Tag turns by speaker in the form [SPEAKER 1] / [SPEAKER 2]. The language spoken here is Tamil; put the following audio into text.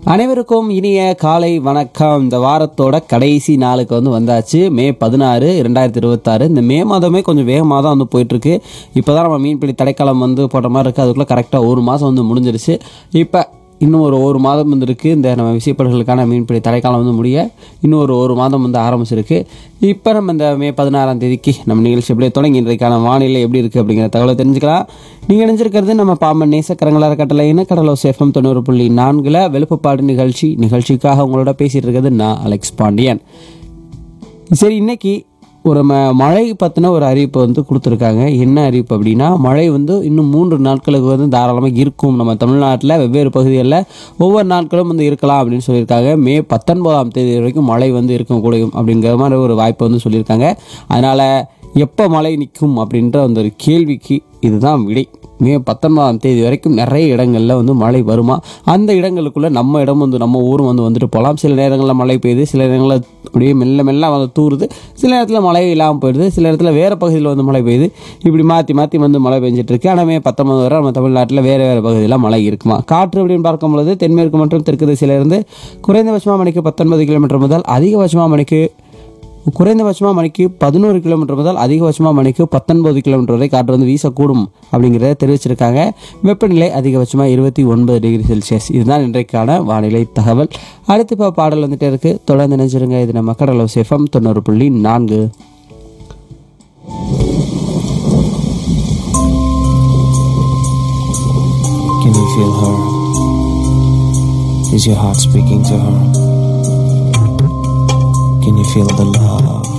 [SPEAKER 1] அனைவருக்கும் இனிய காலை வணக்கம் இந்த வாரத்தோட கடைசி நாளுக்கு வந்து வந்தாச்சு மே பதினாறு ரெண்டாயிரத்தி இருபத்தாறு இந்த மே மாதமே கொஞ்சம் வேகமாக தான் வந்து போயிட்டுருக்கு இப்போ தான் நம்ம மீன்பிடி தடைக்காலம் வந்து போட்ட மாதிரி இருக்குது அதுக்குள்ளே கரெக்டாக ஒரு மாதம் வந்து முடிஞ்சிருச்சு இப்போ இன்னும் ஒரு ஒரு மாதம் வந்து இருக்குது இந்த நம்ம விசைப்படர்களுக்கான மீன்பிடி தடைக்காலம் வந்து முடிய இன்னும் ஒரு ஒரு மாதம் வந்து ஆரம்பிச்சிருக்கு இப்போ நம்ம இந்த மே பதினாறாம் தேதிக்கு நம்ம நிகழ்ச்சி எப்படியே தொடங்கி இன்றைக்கான வானிலை எப்படி இருக்குது அப்படிங்கிற தகவலை தெரிஞ்சுக்கலாம் நீங்கள் நினைச்சிருக்கிறது நம்ம பாம்பன் நேசக்கரங்களாக கட்டளையின கடலோ சேஃபம் தொண்ணூறு புள்ளி நான்கில் வெளுப்புப்பாடு நிகழ்ச்சி நிகழ்ச்சிக்காக உங்களோட பேசிகிட்டு இருக்கிறது நான் அலெக்ஸ் பாண்டியன் சரி இன்னைக்கு ஒரு ம மழை பற்றின ஒரு அறிவிப்பு வந்து கொடுத்துருக்காங்க என்ன அறிவிப்பு அப்படின்னா மழை வந்து இன்னும் மூன்று நாட்களுக்கு வந்து தாராளமாக இருக்கும் நம்ம தமிழ்நாட்டில் வெவ்வேறு பகுதிகளில் ஒவ்வொரு நாட்களும் வந்து இருக்கலாம் அப்படின்னு சொல்லியிருக்காங்க மே பத்தொன்பதாம் தேதி வரைக்கும் மழை வந்து இருக்கக்கூடும் அப்படிங்கிற மாதிரி ஒரு வாய்ப்பு வந்து சொல்லியிருக்காங்க அதனால் எப்போ மழை நிற்கும் அப்படின்ற அந்த ஒரு கேள்விக்கு இதுதான் விடை மே பத்தொன்பதாம் தேதி வரைக்கும் நிறைய இடங்களில் வந்து மழை வருமா அந்த இடங்களுக்குள்ளே நம்ம இடம் வந்து நம்ம ஊரும் வந்து வந்துட்டு போகலாம் சில நேரங்களில் மழை பெய்யுது சில நேரங்களில் அப்படியே மெல்ல மெல்ல வந்து தூறுது சில நேரத்தில் மழை இல்லாமல் போயிடுது சில இடத்துல வேறு பகுதியில் வந்து மழை பெய்யுது இப்படி மாற்றி மாற்றி வந்து மழை பெஞ்சிட்டு இருக்கு ஆனால் மே பத்தொன்பது வரை நம்ம தமிழ்நாட்டில் வேறு வேறு பகுதியில் மழை இருக்குமா காற்று அப்படின்னு பார்க்கும் பொழுது தென்மேற்கு மற்றும் தெற்கு திசையிலிருந்து குறைந்தபட்சமாக மணிக்கு பத்தொன்பது கிலோமீட்டர் முதல் அதிகபட்சமாக மணிக்கு குறைந்தபட்சமாக மணிக்கு பதினோரு கிலோமீட்டர் முதல் அதிகபட்சமாக மணிக்கு பத்தொன்பது கிலோமீட்டர் வரை காற்று வந்து வீசக்கூடும் அப்படிங்கிறத தெரிவிச்சிருக்காங்க வெப்பநிலை அதிகபட்சமாக இருபத்தி ஒன்பது டிகிரி செல்சியஸ் இதுதான் இன்றைக்கான வானிலை தகவல் அடுத்து இப்போ பாடல் வந்துட்டே இருக்கு தொடர்ந்து நினைச்சிருங்க இது நம்ம கடலோ சேஃபம் தொண்ணூறு புள்ளி நான்கு
[SPEAKER 2] Can you feel her? Is your heart speaking to her? Can you feel the love?